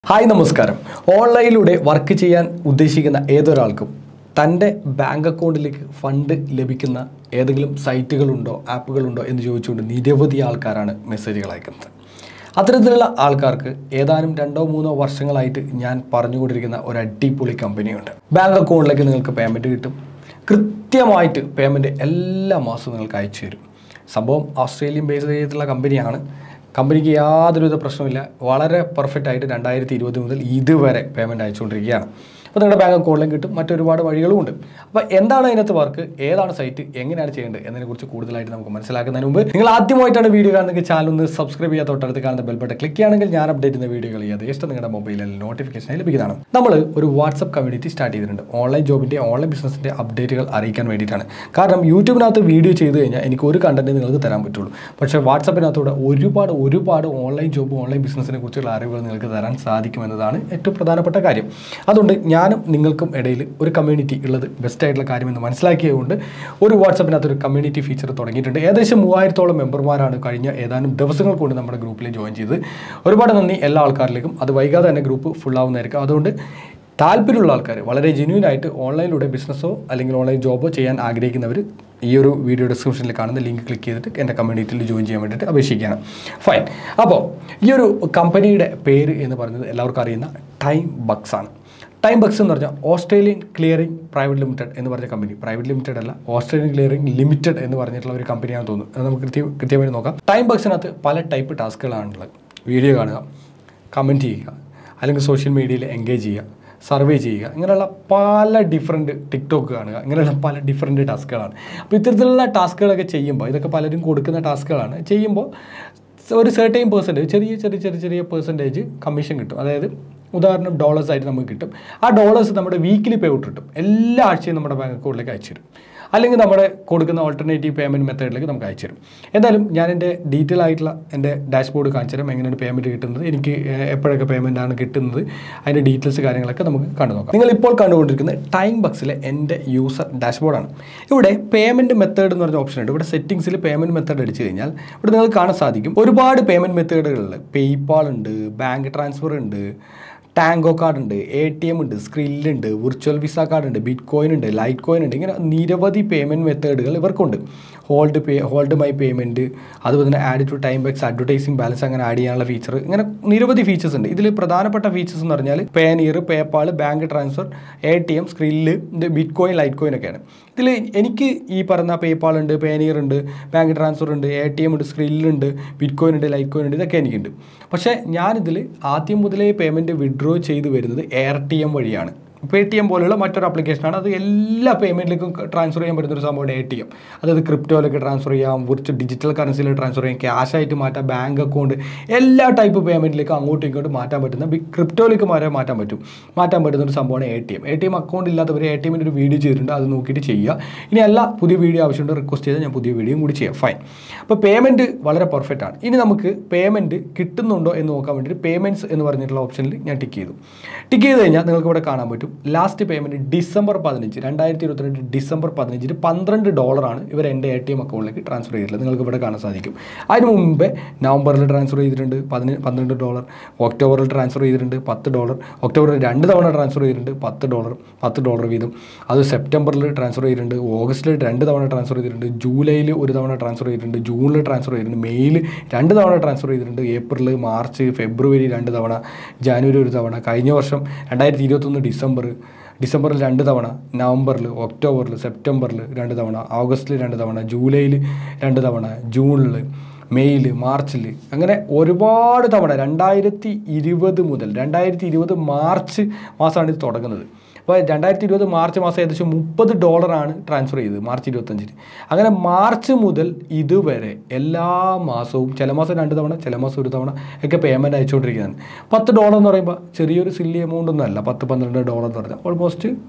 hi നമസ്കാരം ഓൺലൈനിലൂടെ work ചെയ്യാൻ ഉദ്ദേശിക്കുന്ന ഏതൊരാൾക്കും തൻ്റെ ബാങ്ക് അക്കൗണ്ടിലേക്ക് ഫണ്ട് ലഭിക്കുന്ന ഏതെങ്കിലും സൈറ്റുകളുണ്ടോ ആപ്പുകളുണ്ടോ എന്ന് ചോദിച്ചുകൊണ്ട് നിരവധി ആൾക്കാരാണ് മെസ്സേജുകൾ അയക്കുന്നത് അത്തരത്തിലുള്ള ആൾക്കാർക്ക് ഏതാനും രണ്ടോ മൂന്നോ വർഷങ്ങളായിട്ട് ഞാൻ പറഞ്ഞുകൊണ്ടിരിക്കുന്ന ഒരു അടിപൊളി കമ്പനിയുണ്ട് ബാങ്ക് അക്കൗണ്ടിലേക്ക് നിങ്ങൾക്ക് പേയ്മെൻറ്റ് കിട്ടും കൃത്യമായിട്ട് പേയ്മെൻറ്റ് എല്ലാ മാസവും നിങ്ങൾക്ക് അയച്ചു തരും സംഭവം ഓസ്ട്രേലിയൻ ബേസ് ചെയ്തിട്ടുള്ള കമ്പനിയാണ് കമ്പനിക്ക് യാതൊരുവിധ പ്രശ്നമില്ല വളരെ പെർഫെക്റ്റ് ആയിട്ട് രണ്ടായിരത്തി ഇരുപത് മുതൽ ഇതുവരെ പേയ്മെൻറ്റ് അയച്ചുകൊണ്ടിരിക്കുകയാണ് അപ്പോൾ നിങ്ങളുടെ ബാങ്ക് അക്കൗണ്ടിലും കിട്ടും മറ്റൊരുപാട് വഴികളും ഉണ്ട് അപ്പോൾ എന്താണ് അതിനകത്ത് വർക്ക് ഏതാണ് സൈറ്റ് എങ്ങനെയാണ് ചെയ്യേണ്ടത് എന്നതിനെക്കുറിച്ച് കൂടുതലായിട്ട് നമുക്ക് മനസ്സിലാക്കുന്നതിന് മുമ്പ് നിങ്ങൾ ആദ്യമായിട്ടാണ് വീഡിയോ കാണുന്നെങ്കിൽ ചാനൽ ഒന്ന് സബ്സ്ക്രൈബ് ചെയ്യാത്ത തൊട്ടടുത്ത് കാണുന്ന ബെൽ ബട്ടൺ ക്ലിക്ക് ചെയ്യുകയാണെങ്കിൽ ഞാൻ അപ്ഡേറ്റ് ചെയ്യുന്ന വീഡിയോകൾ യഥേഷ്ടം നിങ്ങളുടെ മൊബൈലിൽ നോട്ടിഫിക്കേഷൻ ലഭിക്കുന്നതാണ് നമ്മൾ ഒരു വാട്സപ്പ് കമ്മ്യൂണിറ്റി സ്റ്റാർട്ട് ചെയ്തിട്ടുണ്ട് ഓൺലൈൻ ജോബിൻ്റെ ഓൺലൈൻ ബിസിനസിൻ്റെ അപ്ഡേറ്റുകൾ അറിയിക്കാൻ വേണ്ടിയിട്ടാണ് കാരണം യൂട്യൂബിനകത്ത് വീഡിയോ ചെയ്ത് കഴിഞ്ഞാൽ എനിക്ക് ഒരു കണ്ടന്റ് നിങ്ങൾക്ക് തരാൻ പറ്റുള്ളൂ പക്ഷേ വാട്സപ്പിനകത്തൂടെ ഒരുപാട് ഒരുപാട് ഓൺലൈൻ ജോബ് ഓൺലൈൻ ബിസിനസ്സിനെ കുറിച്ചുള്ള അറിവുകൾ നിങ്ങൾക്ക് തരാൻ സാധിക്കുമെന്നതാണ് ഏറ്റവും പ്രധാനപ്പെട്ട കാര്യം അതുകൊണ്ട് ഞാനും നിങ്ങൾക്കും ഇടയിൽ ഒരു കമ്മ്യൂണിറ്റി ഉള്ളത് ബെസ്റ്റ് ആയിട്ടുള്ള കാര്യമെന്ന് മനസ്സിലാക്കിയതുകൊണ്ട് ഒരു വാട്സപ്പിനകത്ത് ഒരു കമ്മ്യൂണിറ്റി ഫീച്ചർ തുടങ്ങിയിട്ടുണ്ട് ഏകദേശം മൂവായിരത്തോളം മെമ്പർമാരാണ് കഴിഞ്ഞ ഏതാനും ദിവസങ്ങൾ കൊണ്ട് നമ്മുടെ ഗ്രൂപ്പിൽ ജോയിൻ ചെയ്ത് ഒരുപാട് നന്ദി എല്ലാ ആൾക്കാരിലേക്കും അത് വൈകാതെ തന്നെ ഗ്രൂപ്പ് ഫുൾ ആവുന്നതായിരിക്കും അതുകൊണ്ട് താല്പര്യമുള്ള ആൾക്കാർ വളരെ ജെന്യൂൻ ആയിട്ട് ഓൺലൈനിലൂടെ ബിസിനസ്സോ അല്ലെങ്കിൽ ഓൺലൈൻ ജോബോ ചെയ്യാൻ ആഗ്രഹിക്കുന്നവർ ഈ ഒരു വീഡിയോ ഡിസ്ക്രിപ്ഷനിൽ കാണുന്ന ലിങ്ക് ക്ലിക്ക് ചെയ്തിട്ട് എൻ്റെ കമ്മ്യൂണിറ്റിയിൽ ജോയിൻ ചെയ്യാൻ വേണ്ടിയിട്ട് അപേക്ഷിക്കുകയാണ് ഫൈൻ അപ്പോൾ ഈ ഒരു കമ്പനിയുടെ പേര് എന്ന് പറയുന്നത് എല്ലാവർക്കും അറിയുന്ന ടൈം ബക്സ് ആണ് ടൈം ബക്സ് എന്ന് പറഞ്ഞാൽ ഓസ്ട്രേലിയൻ ക്ലിയറിംഗ് പ്രൈവറ്റ് ലിമിറ്റഡ് എന്ന് പറഞ്ഞ കമ്പനി പ്രൈവറ്റ് ലിമിറ്റഡ് അല്ല ഓസ്ട്രേലിയൻ ക്ലിയറിംഗ് ലിമിറ്റഡ് എന്ന് പറഞ്ഞിട്ടുള്ള ഒരു കമ്പനിയാണെന്ന് തോന്നുന്നു അത് നമുക്ക് കൃത്യം കൃത്യമായി നോക്കാം ടൈം ബക്സിനകത്ത് പല ടൈപ്പ് ടാസ്കുകളാണുള്ളത് വീഡിയോ കാണുക കമൻറ്റ് ചെയ്യുക അല്ലെങ്കിൽ സോഷ്യൽ മീഡിയയിൽ എൻഗേജ് ചെയ്യുക സർവേ ചെയ്യുക ഇങ്ങനെയുള്ള പല ഡിഫറെൻറ്റ് ടിക്ടോക്ക് കാണുക ഇങ്ങനെയുള്ള പല ഡിഫറെൻറ്റ് ടാസ്കുകളാണ് അപ്പോൾ ഇത്തരത്തിലുള്ള ടാസ്കുകളൊക്കെ ചെയ്യുമ്പോൾ ഇതൊക്കെ പലരും കൊടുക്കുന്ന ടാസ്കുകളാണ് ചെയ്യുമ്പോൾ ഒരു സെർട്ടൈൻ പെർസെൻറ്റേജ് ചെറിയ ചെറിയ ചെറിയ ചെറിയ പെർസെൻറ്റേജ് കമ്മീഷൻ കിട്ടും അതായത് ഉദാഹരണം ഡോളേഴ്സ് ആയിട്ട് നമുക്ക് കിട്ടും ആ ഡോളേഴ്സ് നമ്മുടെ വീക്കിലി പേ ഔട്ട് കിട്ടും എല്ലാ ആഴ്ചയും നമ്മുടെ ബാങ്ക് അക്കൗണ്ടിലേക്ക് അയച്ചു തരും അല്ലെങ്കിൽ നമ്മുടെ കൊടുക്കുന്ന ഓൾട്ടർനേറ്റീവ് പേയ്മെൻറ്റ് മെത്തേഡിലേക്ക് നമുക്ക് അയച്ചു തരും എന്തായാലും ഞാൻ എൻ്റെ ഡീറ്റെയിൽ ആയിട്ടുള്ള എൻ്റെ ഡാഷ്ബോർഡ് കാണിച്ചു തരാം എങ്ങനെയാണ് പേയ്മെൻറ്റ് കിട്ടുന്നത് എനിക്ക് ഏഹ്, എപ്പോഴൊക്കെ പേയ്മെൻ്റ് ആണ് കിട്ടുന്നത് അതിൻ്റെ ഡീറ്റെയിൽസ് കാര്യങ്ങളൊക്കെ നമുക്ക് കണ്ടു നോക്കാം നിങ്ങൾ ഇപ്പോൾ കണ്ടുകൊണ്ടിരിക്കുന്നത് ടൈം ബക്സിലെ എൻ്റെ യൂസർ ഡാഷ്ബോർഡാണ് ഇവിടെ പേയ്മെൻറ്റ് മെത്തേഡ് എന്ന് പറഞ്ഞ ഓപ്ഷൻ ഉണ്ട് ഇവിടെ സെറ്റിംഗ്സിൽ പേയ്മെൻറ്റ് മെത്തേഡ് അടിച്ചു കഴിഞ്ഞാൽ ഇവിടെ നിങ്ങൾക്ക് കാണാൻ സാധിക്കും ഒരുപാട് പേയ്മെൻറ്റ് മെത്തേഡുകളിൽ പേയ്പാൾ ഉണ്ട് ബാങ്ക് ട്രാൻസ്ഫർ ഉണ്ട് ടാങ്കോ കാർഡ് ഉണ്ട് എ ടി എം ഉണ്ട് സ്ക്രില്ലുണ്ട് വിർച്വൽ വിസ കാർഡ് ഉണ്ട് ബിറ്റ് കോയിൻ ഉണ്ട് ലൈറ്റ് കോയിൻ ഉണ്ട് ഇങ്ങനെ നിരവധി പേയ്മെൻറ്റ് മെത്തേഡുകൾ ഇവർക്കുണ്ട് hold pay hold my payment അതുപോലെ തന്നെ add to time bucks advertising balance അങ്ങനെ ആഡ് ചെയ്യാനുള്ള ഫീച്ചർ ഇങ്ങനെ നിരവധി ഫീച്ചേഴ്സ് ഉണ്ട് ഇതിൽ പ്രധാനപ്പെട്ട ഫീച്ചേഴ്സ് എന്ന് പറഞ്ഞാൽ Payoneer PayPal bank transfer A T M Skrill bit coin light litecoin ഒക്കെയാണ് ഇതിൽ എനിക്ക് ഈ പറഞ്ഞ പേപ്പാൾ ഉണ്ട് പേനിയർ ഉണ്ട് ബാങ്ക് ട്രാൻസ്ഫർ ഉണ്ട് എ ടി എം ഉണ്ട് സ്ക്രില്ലുണ്ട് ബിറ്റ് കോയിൻ ഉണ്ട് ലൈറ്റ് കോയിൻ ഉണ്ട് ഇതൊക്കെ എനിക്കുണ്ട് പക്ഷേ ഞാനിതിൽ ആദ്യം മുതലേ പേയ്മെൻറ്റ് വിഡ്രോ ചെയ്ത് വരുന്നത് എയർ ടി എം വഴിയാണ് പേ ടി എം പോലുള്ള മറ്റൊരു ആപ്ലിക്കേഷനാണ് അത് എല്ലാ പേയ്മെൻറ്റിലേക്കും ട്രാൻസ്ഫർ ചെയ്യാൻ പറ്റുന്ന ഒരു സംഭവമാണ് എ ടി എം അതായത് ക്രിപ്റ്റോയിലൊക്കെ ട്രാൻസ്ഫർ ചെയ്യാം വിർച്വൽ ഡിജിറ്റൽ കറൻസിയിൽ ട്രാൻസ്ഫർ ചെയ്യാം ക്യാഷ് ആയിട്ട് മാറ്റാം ബാങ്ക് അക്കൗണ്ട് എല്ലാ ടൈപ്പ് പേയ്മെൻറ്റിലേക്കും അങ്ങോട്ടും ഇങ്ങോട്ടും മാറ്റാൻ പറ്റുന്ന ബി ക്രിപ്റ്റോയിലേക്ക് വരെ മാറ്റാൻ പറ്റും മാറ്റാൻ പറ്റുന്ന ഒരു സംഭവമാണ് A T M A T M account ഇല്ലാത്തവർ എ ടി എമ്മിൻ്റെ ഒരു വീഡിയോ ചെയ്തിട്ടുണ്ട് അത് നോക്കിയിട്ട് ചെയ്യുക ഇനി അല്ല പുതിയ വീഡിയോ ആവശ്യമുണ്ട് റിക്വസ്റ്റ് ചെയ്താൽ ഞാൻ പുതിയ വീഡിയോയും കൂടി ചെയ്യാം ഫൈൻ അപ്പോൾ പേയ്മെൻറ്റ് വളരെ പെർഫെക്റ്റ് ആണ് ഇനി നമുക്ക് പേയ്മെൻറ്റ് കിട്ടുന്നുണ്ടോ എന്ന് നോക്കാൻ വേണ്ടിയിട്ട് പേയ്മെൻറ്റ്സ് എന്ന് പറഞ്ഞിട്ടുള്ള ഓപ്ഷനിൽ ഞാൻ ടിക്ക് ചെയ്തു ടിക്ക് ചെയ്ത് കഴിഞ്ഞാൽ നിങ്ങൾക്ക് ഇവിടെ കാണാൻ പറ്റും ലാസ്റ്റ് പേയ്മെൻറ്റ് ഡിസംബർ പതിനഞ്ച് രണ്ടായിരത്തി ഇരുപത്തിരണ്ട് ഡിസംബർ പതിനഞ്ചിന് പന്ത്രണ്ട് ഡോളറാണ് ഇവർ എൻ്റെ എ ടി എം അക്കൗണ്ടിലേക്ക് ട്രാൻസ്ഫർ ചെയ്തിട്ടുള്ളത് നിങ്ങൾക്ക് ഇവിടെ കാണാൻ സാധിക്കും അതിന് മുമ്പേ നവംബറിൽ ട്രാൻസ്ഫർ ചെയ്തിട്ടുണ്ട് പതിന പന്ത്രണ്ട് ഡോളർ ഒക്ടോബറിൽ ട്രാൻസ്ഫർ ചെയ്തിട്ടുണ്ട് പത്ത് ഡോളർ ഒക്ടോബറിൽ രണ്ട് തവണ ട്രാൻസ്ഫർ ചെയ്തിട്ടുണ്ട് പത്ത് ഡോളർ പത്ത് ഡോളർ വീതം അത് സെപ്റ്റംബറിൽ ട്രാൻസ്ഫർ ചെയ്തിട്ടുണ്ട് ഓഗസ്റ്റിൽ രണ്ട് തവണ ട്രാൻസ്ഫർ ചെയ്തിട്ടുണ്ട് ജൂലൈയിൽ ഒരു തവണ ട്രാൻസ്ഫർ ചെയ്തിട്ടുണ്ട് ജൂണിൽ ട്രാൻസ്ഫർ ചെയ്തിട്ടുണ്ട് മെയ്യിൽ രണ്ട് തവണ ട്രാൻസ്ഫർ ചെയ്തിട്ടുണ്ട് ഏപ്രിൽ മാർച്ച് ഫെബ്രുവരി രണ്ട് തവണ ജാനുവരി ഒരു തവണ കഴിഞ്ഞ വർഷം രണ്ടായിരത്തി ഇരുപത്തൊന്ന് ഡിസംബർ ഡിസംബറിൽ രണ്ട് തവണ നവംബറിൽ ഒക്ടോബറിൽ സെപ്റ്റംബറിൽ രണ്ട് തവണ ഓഗസ്റ്റിൽ രണ്ട് തവണ ജൂലൈയിൽ രണ്ട് തവണ ജൂണിൽ മെയ്യിൽ മാർച്ചിൽ അങ്ങനെ ഒരുപാട് തവണ രണ്ടായിരത്തി ഇരുപത് മുതൽ രണ്ടായിരത്തി ഇരുപത് മാർച്ച് മാസമാണ് ഇത് തുടങ്ങുന്നത് അപ്പോൾ രണ്ടായിരത്തി ഇരുപത് മാർച്ച് മാസം ഏകദേശം മുപ്പത് ഡോളറാണ് ട്രാൻസ്ഫർ ചെയ്തത് മാർച്ച് ഇരുപത്തഞ്ചിന് അങ്ങനെ മാർച്ച് മുതൽ ഇതുവരെ എല്ലാ മാസവും ചില മാസം രണ്ട് തവണ ചില മാസം ഒരു തവണ ഒക്കെ പേയ്മെൻറ്റ് അയച്ചുകൊണ്ടിരിക്കുന്നതാണ് പത്ത് ഡോളർ എന്ന് പറയുമ്പോൾ ചെറിയൊരു സില്ലി എമൗണ്ട് ഒന്നും അല്ല പത്ത് പന്ത്രണ്ട് ഡോളർ എന്ന് പറഞ്ഞാൽ ഓൾമോസ്റ്റ്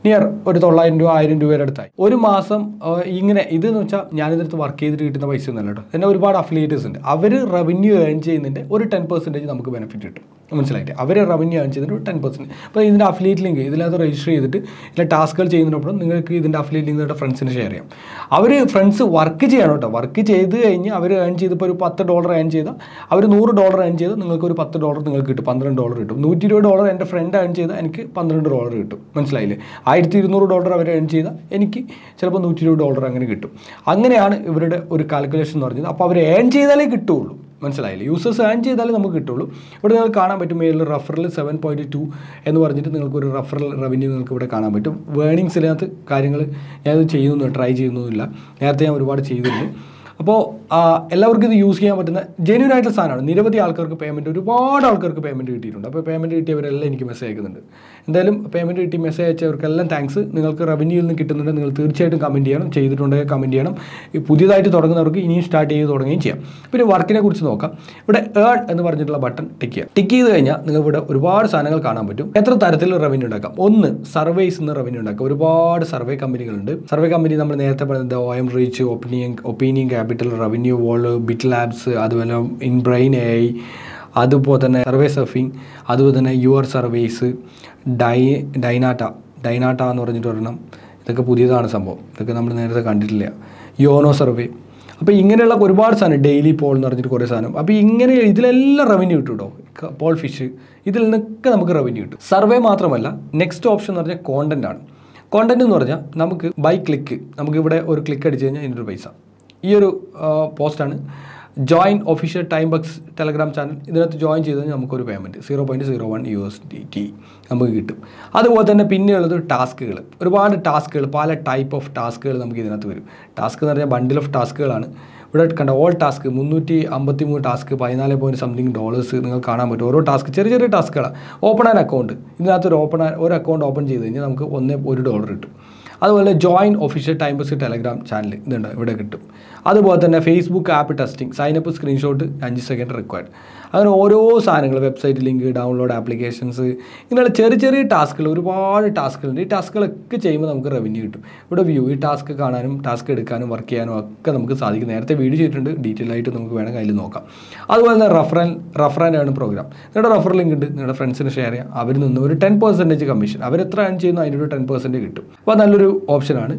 നിയർ ഒരു തൊള്ളായിരം രൂപ ആയിരം രൂപയുടെ അടുത്തായി ഒരു മാസം ആ, ഇങ്ങനെ ഇതെന്ന് വെച്ചാൽ ഞാനിതിനകത്ത് വർക്ക് ചെയ്തിട്ട് കിട്ടുന്ന പൈസ ഒന്നല്ല കേട്ടോ എന്നെ ഒരുപാട് അഫിലിയേറ്റേഴ്സ് ഉണ്ട് അവർ റവന്യൂ ഏൺ ചെയ്യുന്നതിൻ്റെ ഒരു ടെൻ പെർസെൻറ്റേജ് നമുക്ക് ബെനിഫിറ്റ് കിട്ടും മനസ്സിലായിട്ട് അവർ റവന്യൂ ഏൺ ചെയ്യുന്നതിന് ഒരു ടെൻ പെർസെൻറ്റ് അപ്പോൾ ഇതിൻ്റെ അഫിലിയേറ്റ് ലിങ്ക് ഇതിനകത്ത് രജിസ്റ്റർ ചെയ്തിട്ട് ഇതിലെ ടാസ്കുകൾ ചെയ്യുന്നതിനൊപ്പം നിങ്ങൾക്ക് ഇതിൻ്റെ അഫിലിയേറ്റ് ലിങ്ക് നിങ്ങളുടെ ഫ്രണ്ട്സിന് ഷെയർ ചെയ്യാം അവർ ഫ്രണ്ട്സ് വർക്ക് ചെയ്യണം കേട്ടോ വർക്ക് ചെയ്ത് കഴിഞ്ഞ് അവർ ഏൺ ചെയ്തപ്പോൾ ഒരു പത്ത് ഡോളർ ഏൺ ചെയ്താൽ അവർ നൂറ് ഡോളർ ഏൺ ചെയ്ത് നിങ്ങൾക്ക് ഒരു പത്ത് ഡോളർ നിങ്ങൾക്ക് കിട്ടും പന്ത്രണ്ട് ഡോളർ കിട്ടും നൂറ്റി ഇരുപത് ഡോളർ എൻ്റെ ഫ്രണ്ട് ഏൺ ചെയ്താൽ എനിക്ക് പന്ത്രണ്ട് ഡോളർ കിട്ടും മനസ്സിലായില്ലേ ആയിരത്തി ഇരുന്നൂറ് ഡോളർ അവർ ഏൺ ചെയ്താൽ എനിക്ക് ചിലപ്പോൾ നൂറ്റി ഇരുപത് ഡോളർ അങ്ങനെ കിട്ടും അങ്ങനെയാണ് ഇവരുടെ ഒരു കാൽക്കുലേഷൻ എന്ന് പറഞ്ഞത് അപ്പോൾ അവർ ഏൺ ചെയ്താലേ കിട്ടുള്ളൂ മനസ്സിലായില്ലേ യൂസേഴ്സ് ഏൺ ചെയ്താലേ നമുക്ക് കിട്ടുള്ളൂ ഇവിടെ നിങ്ങൾക്ക് കാണാൻ പറ്റും മേലിൽ റഫറൽ സെവൻ പോയിൻറ്റ് ടു എന്ന് പറഞ്ഞിട്ട് നിങ്ങൾക്ക് ഒരു റഫറൽ റവന്യൂ നിങ്ങൾക്ക് ഇവിടെ കാണാൻ പറ്റും വേണിങ്സിനകത്ത് കാര്യങ്ങൾ ഞാനത് ചെയ്യുന്നു ട്രൈ ചെയ്യുന്നൊന്നുമില്ല നേരത്തെ ഞാൻ ഒരുപാട് ചെയ്തിരുന്നു അപ്പോൾ എല്ലാവർക്കും ഇത് യൂസ് ചെയ്യാൻ പറ്റുന്ന ജെന്യൂൻ ആയിട്ടുള്ള സാധനമാണ് നിരവധി ആൾക്കാർക്ക് പേയ്മെൻറ്റ് ഒരുപാട് ആൾക്കാർക്ക് പേയ്മെൻറ്റ് കിട്ടിയിട്ടുണ്ട് അപ്പോൾ പേയ്മെൻറ്റ് കിട്ടിയവരെല്ലാം എനിക്ക് മെസ്സേജ് അയക്കുന്നുണ്ട് എന്തായാലും പേയ്മെൻറ്റ് കിട്ടി മെസ്സേജ് അയച്ചവർക്കെല്ലാം താങ്ക്സ് നിങ്ങൾക്ക് റവന്യൂയിൽ നിന്ന് കിട്ടുന്നുണ്ട് നിങ്ങൾ തീർച്ചയായിട്ടും കമൻറ്റ് ചെയ്യണം ചെയ്തിട്ടുണ്ടെങ്കിൽ കമൻറ്റ് ചെയ്യണം ഈ പുതിയതായിട്ട് തുടങ്ങുന്നവർക്ക് ഇനിയും സ്റ്റാർട്ട് ചെയ്ത് തുടങ്ങുകയും ചെയ്യാം പിന്നെ വർക്കിനെ കുറിച്ച് നോക്കാം ഇവിടെ ഏൺ എന്ന് പറഞ്ഞിട്ടുള്ള ബട്ടൺ ടിക്ക് ചെയ്യാം ടിക്ക് ചെയ്ത് കഴിഞ്ഞാൽ നിങ്ങൾക്ക് ഇവിടെ ഒരുപാട് സാധനങ്ങൾ കാണാൻ പറ്റും എത്ര തരത്തിൽ റവന്യൂ ഉണ്ടാക്കാം ഒന്ന് സർവേസ് നിന്ന് റവന്യൂ ഉണ്ടാക്കാം ഒരുപാട് സർവേ കമ്പനികളുണ്ട് സർവേ കമ്പനി നമ്മൾ നേരത്തെ പറഞ്ഞത് O M reach opinion opinion capital revenue wall bit labs അതുപോലെ ഇൻ ബ്രെയിൻ എ ഐ അതുപോലെ തന്നെ സർവേ സർഫിംഗ് അതുപോലെ തന്നെ യുവർ സർവേസ് ഡൈ ഡൈനാട്ട ഡൈനാട്ട എന്ന് പറഞ്ഞിട്ട് ഒരെണ്ണം ഇതൊക്കെ പുതിയതാണ് സംഭവം ഇതൊക്കെ നമ്മൾ നേരത്തെ കണ്ടിട്ടില്ല യോനോ സർവേ അപ്പോൾ ഇങ്ങനെയുള്ള ഒരുപാട് സാധനം ഡെയിലി പോൾ എന്ന് പറഞ്ഞിട്ട് കുറേ സാധനം അപ്പോൾ ഇങ്ങനെ ഇതിലെല്ലാം റവന്യൂ കിട്ടും കേട്ടോ പോൾ ഫിഷ് ഇതിൽ നിന്നൊക്കെ നമുക്ക് റവന്യൂ കിട്ടും സർവേ മാത്രമല്ല നെക്സ്റ്റ് ഓപ്ഷൻ എന്ന് പറഞ്ഞാൽ കോണ്ടന്റ് ആണ് കോണ്ടന്റ് എന്ന് പറഞ്ഞാൽ നമുക്ക് ബൈ ക്ലിക്ക് നമുക്ക് ഇവിടെ ഒരു ക്ലിക്ക് അടിച്ച് കഴിഞ്ഞാൽ ഇതിൻ്റെ ഒരു പൈസ ഈ ഒരു പോസ്റ്റാണ് join official time bucks telegram channel ഇതിനകത്ത് ജോയിൻ ചെയ്ത് കഴിഞ്ഞാൽ നമുക്കൊരു payment zero point zero one U S D T നമുക്ക് കിട്ടും അതുപോലെ തന്നെ പിന്നെയുള്ളത് ടാസ്കുകൾ ഒരുപാട് ടാസ്കുകൾ പല ടൈപ്പ് ഓഫ് ടാസ്കുകൾ നമുക്ക് ഇതിനകത്ത് വരും ടാസ്ക് എന്ന് പറഞ്ഞാൽ ബണ്ടിൽ ഓഫ് ടാസ്കുകളാണ് ഇവിടെ കണ്ട ഓൾ ടാസ്ക് മുന്നൂറ്റി അമ്പത്തി മൂന്ന് ടാസ്ക് പതിനാല് പോയിൻറ്റ് സംതിങ് ഡോളേഴ്സ് നിങ്ങൾക്ക് കാണാൻ പറ്റും ഓരോ ടാസ്ക് ചെറിയ ചെറിയ ടാസ്കുകളാണ് ഓപ്പൺ ആൻ അക്കൗണ്ട് ഇതിനകത്ത് ഒരു ഓപ്പൺ ഒരു അക്കൗണ്ട് ഓപ്പൺ ചെയ്ത് കഴിഞ്ഞാൽ നമുക്ക് ഒന്നേ ഒരു ഡോളർ കിട്ടും അതുപോലെ join official time bucks telegram channel ഇതുണ്ട് ഇവിടെ കിട്ടും അതുപോലെ തന്നെ Facebook app testing signup screenshot അഞ്ച് സെക്കൻഡ് റിക്വയർഡ് അങ്ങനെ ഓരോ സാധനങ്ങൾ വെബ്സൈറ്റ് ലിങ്ക് ഡൗൺലോഡ് ആപ്ലിക്കേഷൻസ് ഇങ്ങനെയുള്ള ചെറിയ ചെറിയ ടാസ്കുകൾ ഒരുപാട് ടാസ്കുകളുണ്ട് ഈ ടാസ്കുകളൊക്കെ ചെയ്യുമ്പോൾ നമുക്ക് റവന്യൂ കിട്ടും ഇവിടെ വ്യൂ ഈ ടാസ്ക് കാണാനും ടാസ്ക് എടുക്കാനും വർക്ക് ചെയ്യാനും ഒക്കെ നമുക്ക് സാധിക്കും നേരത്തെ വീഡിയോ ചെയ്തിട്ടുണ്ട് ഡീറ്റെയിൽ ആയിട്ട് നമുക്ക് വേണമെങ്കിൽ അതിൽ നോക്കാം അതുപോലെ തന്നെ റഫറൻ റഫറൻ ആണ് പ്രോഗ്രാം നിങ്ങളുടെ റഫർ ലിങ്ക് ഉണ്ട് നിങ്ങളുടെ ഫ്രണ്ട്സിന് ഷെയർ ചെയ്യാം അവരിൽ നിന്ന് ഒരു ടെൻ പെർസെൻറ്റേജ് കമ്മീഷൻ അവർ എത്ര ഏൺ ചെയ്യുന്നു അതിൻ്റെ ഒരു ടെൻ പെർസെൻറ്റ് കിട്ടും അപ്പോൾ നല്ലൊരു ഓപ്ഷനാണ്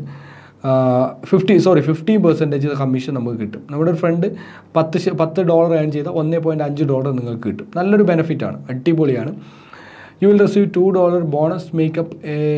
fifty sorry fifty percentage commission നമുക്ക് കിട്ടും നമ്മുടെ ഒരു ഫ്രണ്ട് പത്ത് ശ- പത്ത് ഡോളർ ഏൺ ചെയ്താൽ ഒന്നേ പോയിൻറ്റ് അഞ്ച് ഡോളർ നിങ്ങൾക്ക് കിട്ടും നല്ലൊരു ബെനിഫിറ്റാണ് അടിപൊളിയാണ് you will receive two dollar bonus make up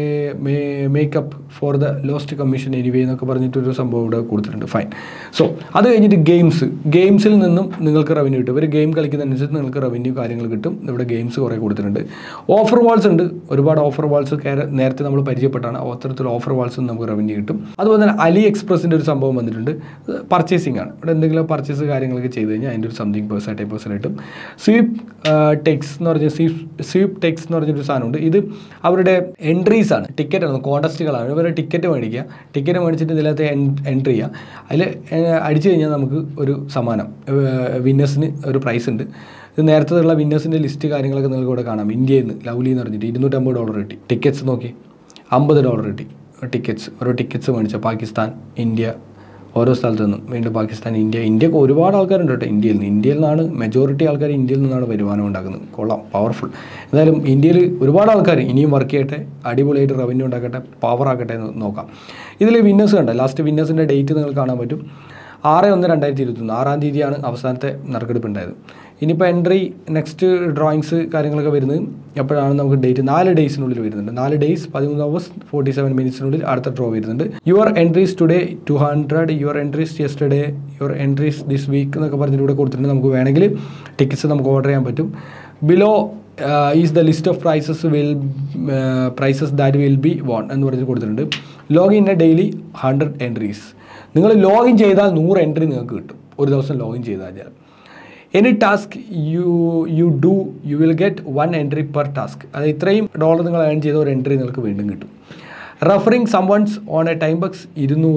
make up for the lost commission anyway എന്നൊക്കെ പറഞ്ഞിട്ടൊരു സംഭവം ഇവിടെ കൊടുത്തിട്ടുണ്ട് ഫൈൻ സോ അത് കഴിഞ്ഞിട്ട് ഗെയിംസ് ഗെയിംസിൽ നിന്നും നിങ്ങൾക്ക് റവന്യൂ കിട്ടും ഒരു ഗെയിം കളിക്കുന്നതനുസരിച്ച് നിങ്ങൾക്ക് റവന്യൂ കാര്യങ്ങൾ കിട്ടും ഇവിടെ ഗെയിംസ് കുറേ കൊടുത്തിട്ടുണ്ട് ഓഫർ വാൾസ് ഉണ്ട് ഒരുപാട് ഓഫർ വാൾസ് നേരത്തെ നമ്മൾ പരിചയപ്പെട്ടാണ് അത്തരത്തിൽ ഓഫർ വാൾസ് നമുക്ക് റവന്യൂ കിട്ടും അതുപോലെ തന്നെ അലി എക്സ്പ്രസിൻ്റെ ഒരു സംഭവം വന്നിട്ടുണ്ട് പർച്ചേസിംഗ് ആണ് ഇവിടെ എന്തെങ്കിലും പർച്ചേസ് കാര്യങ്ങളൊക്കെ ചെയ്ത് കഴിഞ്ഞാൽ അതിൻ്റെ ഒരു സംതിങ് പെർസെൻറ്റേജ് പെർസെൻറ്റ് കിട്ടും സ്വീപ് ടെക്സ് എന്ന് പറഞ്ഞ സ്വീപ് സ്വീപ് ടെക്സ് എന്ന് പറഞ്ഞൊരു സാധനമുണ്ട് ഇത് അവരുടെ എൻട്രീസ് ആണ് ടിക്കറ്റ് ആണ് കോണ്ടസ്റ്റുകളാണ് ഇവരെ ടിക്കറ്റ് മേടിക്കുക ടിക്കറ്റ് മേടിച്ചിട്ട് ഇതിനകത്ത് എൻട്രി ചെയ്യുക അതിൽ അടിച്ചു കഴിഞ്ഞാൽ നമുക്ക് ഒരു സമ്മാനം വിന്നേഴ്സിന് ഒരു പ്രൈസ് ഉണ്ട് ഇത് നേരത്തെ ഉള്ള വിന്നേഴ്സിൻ്റെ ലിസ്റ്റ് കാര്യങ്ങളൊക്കെ നിങ്ങൾക്ക് ഇവിടെ കാണാം ഇന്ത്യയിൽ നിന്ന് ലവ്ലി എന്ന് പറഞ്ഞിട്ട് ഇരുന്നൂറ്റമ്പത് ഡോളർ കിട്ടി ടിക്കറ്റ്സ് നോക്കി അമ്പത് ഡോളർ കിട്ടി ടിക്കറ്റ്സ് ഓരോ ടിക്കറ്റ്സ് മേടിച്ച പാകിസ്ഥാൻ ഇന്ത്യ ഓരോ സ്ഥലത്തു നിന്നും വീണ്ടും പാകിസ്ഥാൻ ഇന്ത്യ ഇന്ത്യക്ക് ഒരുപാട് ആൾക്കാരുണ്ട് കേട്ടോ ഇന്ത്യയിൽ നിന്ന് ഇന്ത്യയിൽ നിന്നാണ് മെജോറിറ്റി ആൾക്കാർ ഇന്ത്യയിൽ നിന്നാണ് വരുമാനം ഉണ്ടാക്കുന്നത് കൊള്ളാം പവർഫുൾ എന്തായാലും ഇന്ത്യയിൽ ഒരുപാട് ആൾക്കാർ ഇനിയും വർക്ക് ചെയ്യട്ടെ അടിപൊളിയായിട്ട് റവന്യൂ ഉണ്ടാക്കട്ടെ പവർ ആക്കട്ടെ എന്ന് നോക്കാം ഇതിൽ വിന്നേഴ്സ് കണ്ട ലാസ്റ്റ് വിന്നേഴ്സിൻ്റെ ഡേറ്റ് നിങ്ങൾക്ക് കാണാൻ പറ്റും ആറ് ഒന്ന് രണ്ടായിരത്തി ഇരുപത്തൊന്ന് ആറാം തീയതിയാണ് അവസാനത്തെ നറുക്കെടുപ്പ് ഉണ്ടായത് ഇനിയിപ്പോൾ എൻട്രി നെക്സ്റ്റ് ഡ്രോയിങ്സ് കാര്യങ്ങളൊക്കെ വരുന്നത് എപ്പോഴാണ് നമുക്ക് ഡേറ്റ് നാല് ഡേയ്സിനുള്ളിൽ വരുന്നുണ്ട് നാല് ഡേയ്സ് പതിമൂന്ന് അവേഴ്സ് ഫോർട്ടി സെവൻ മിനിറ്റ്സിനുള്ളിൽ അടുത്ത ഡ്രോ വരുന്നുണ്ട് your entries today two hundred your entries yesterday your entries this week എന്നൊക്കെ പറഞ്ഞിട്ട് ഇവിടെ കൊടുത്തിട്ടുണ്ട് നമുക്ക് വേണമെങ്കിൽ ടിക്കറ്റ്സ് നമുക്ക് ഓർഡർ ചെയ്യാൻ പറ്റും below is the list of prices will prices that will be won എന്ന് പറഞ്ഞിട്ട് കൊടുത്തിട്ടുണ്ട് login a daily hundred entries നിങ്ങൾ ലോഗിൻ ചെയ്താൽ നൂറ് എൻട്രി നിങ്ങൾക്ക് കിട്ടും ഒരു ദിവസം ലോഗിൻ ചെയ്താൽ ഞാൻ any task you you do you will get one entry per task അത് ഇത്രയും ഡോളർ നിങ്ങൾ ഏൺ ചെയ്ത ഒരു എൻട്രി നിങ്ങൾക്ക് വീണ്ടും കിട്ടും referring some ones on a time bucks ഇരുന്നൂറ്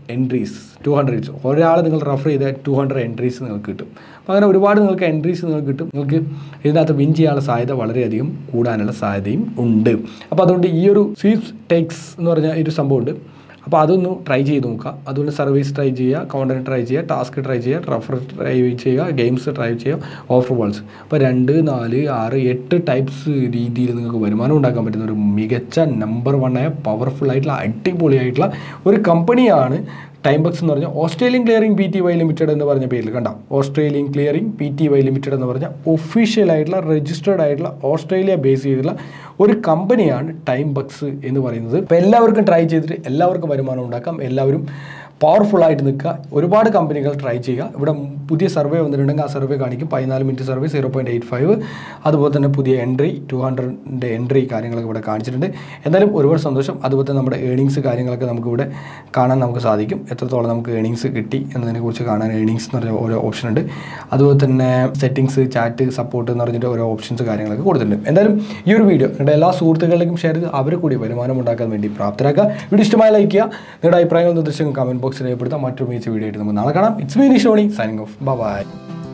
എൻട്രീസ് ടു ഹൺഡ്രഡ് ഒരാൾ നിങ്ങൾ റെഫർ ചെയ്താൽ ടു ഹൺഡ്രഡ് എൻട്രീസ് നിങ്ങൾക്ക് കിട്ടും അപ്പോൾ അങ്ങനെ ഒരുപാട് നിങ്ങൾക്ക് എൻട്രീസ് നിങ്ങൾക്ക് കിട്ടും നിങ്ങൾക്ക് ഇതിനകത്ത് വിൻ ചെയ്യാനുള്ള സാധ്യത വളരെയധികം കൂടാനുള്ള സാധ്യതയും ഉണ്ട് അപ്പോൾ അതുകൊണ്ട് ഈ ഒരു സ്വീപ്സ് ടേക്സ് എന്ന് പറഞ്ഞ ഈ ഒരു സംഭവമുണ്ട് അപ്പോൾ അതൊന്ന് ട്രൈ ചെയ്ത് നോക്കുക അതുകൊണ്ട് സർവീസ് ട്രൈ ചെയ്യുക കോണ്ടന്റ് ട്രൈ ചെയ്യുക ടാസ്ക് ട്രൈ ചെയ്യുക റഫർ ട്രൈ ചെയ്യുക ഗെയിംസ് ട്രൈ ചെയ്യുക ഓഫർ ബോൾസ് അപ്പോൾ രണ്ട് നാല് ആറ് എട്ട് ടൈപ്സ് രീതിയിൽ നിങ്ങൾക്ക് വരുമാനം ഉണ്ടാക്കാൻ പറ്റുന്ന ഒരു മികച്ച നമ്പർ വണ്ണായ പവർഫുൾ ആയിട്ടുള്ള അടിപൊളിയായിട്ടുള്ള ഒരു കമ്പനിയാണ് ടൈം ബക്സ് എന്ന് പറഞ്ഞാൽ Australian clearing P T Y limited എന്ന് പറഞ്ഞ പേരിൽ കണ്ട Australian clearing P T Y limited എന്ന് പറഞ്ഞ ഒഫീഷ്യൽ ആയിട്ടുള്ള രജിസ്റ്റേർഡ് ആയിട്ടുള്ള ഓസ്ട്രേലിയ ബേസ് ചെയ്തിട്ടുള്ള ഒരു കമ്പനിയാണ് ടൈം ബക്സ് എന്ന് പറയുന്നത് അപ്പോൾ എല്ലാവർക്കും ട്രൈ ചെയ്തിട്ട് എല്ലാവർക്കും വരുമാനം ഉണ്ടാക്കാം എല്ലാവരും പവർഫുൾ ആയിട്ട് നിൽക്കുക ഒരുപാട് കമ്പനികൾ ട്രൈ ചെയ്യുക ഇവിടെ പുതിയ സർവേ വന്നിട്ടുണ്ടെങ്കിൽ ആ സർവേ കാണിക്കും പതിനാല് minute survey zero point eight five അതുപോലെ തന്നെ പുതിയ എൻട്രി ടു ഹൺഡ്രഡിൻ്റെ എൻട്രി കാര്യങ്ങളൊക്കെ ഇവിടെ കാണിച്ചിട്ടുണ്ട് എന്തായാലും ഒരുപാട് സന്തോഷം അതുപോലെ തന്നെ നമ്മുടെ ഏണിങ്സ് കാര്യങ്ങളൊക്കെ നമുക്കിവിടെ കാണാൻ നമുക്ക് സാധിക്കും എത്രത്തോളം നമുക്ക് ഏണിങ്സ് കിട്ടി എന്നതിനെക്കുറിച്ച് കാണാൻ ഏണിങ്സ് എന്ന് പറഞ്ഞ ഓരോ ഓപ്ഷൻ ഉണ്ട് അതുപോലെ തന്നെ സെറ്റിങ്സ് ചാറ്റ് സപ്പോർട്ട് എന്ന് പറഞ്ഞിട്ട് ഓരോ ഓപ്ഷൻസ് കാര്യങ്ങളൊക്കെ കൊടുത്തിട്ടുണ്ട് എന്തായാലും ഈ ഒരു വീഡിയോ നിങ്ങളുടെ എല്ലാ സുഹൃത്തുക്കളിലേക്കും ഷെയർ ചെയ്ത് അവരെ കൂടി വരുമാനം ഉണ്ടാക്കാൻ വേണ്ടി പ്രാപ്തരാക്കുക വീഡിയോ ഇഷ്ടമായി ലൈക്ക് ചെയ്യുക നിങ്ങളുടെ അഭിപ്രായങ്ങളും നിർദ്ദേശങ്ങളും കമൻറ്റ് ബോക്സിൽ രേഖപ്പെടുത്താം മറ്റൊരു മികച്ച വീഡിയോ ആയിട്ട് നമുക്ക് നാളെ കാണാം it's me Nishoni signing off by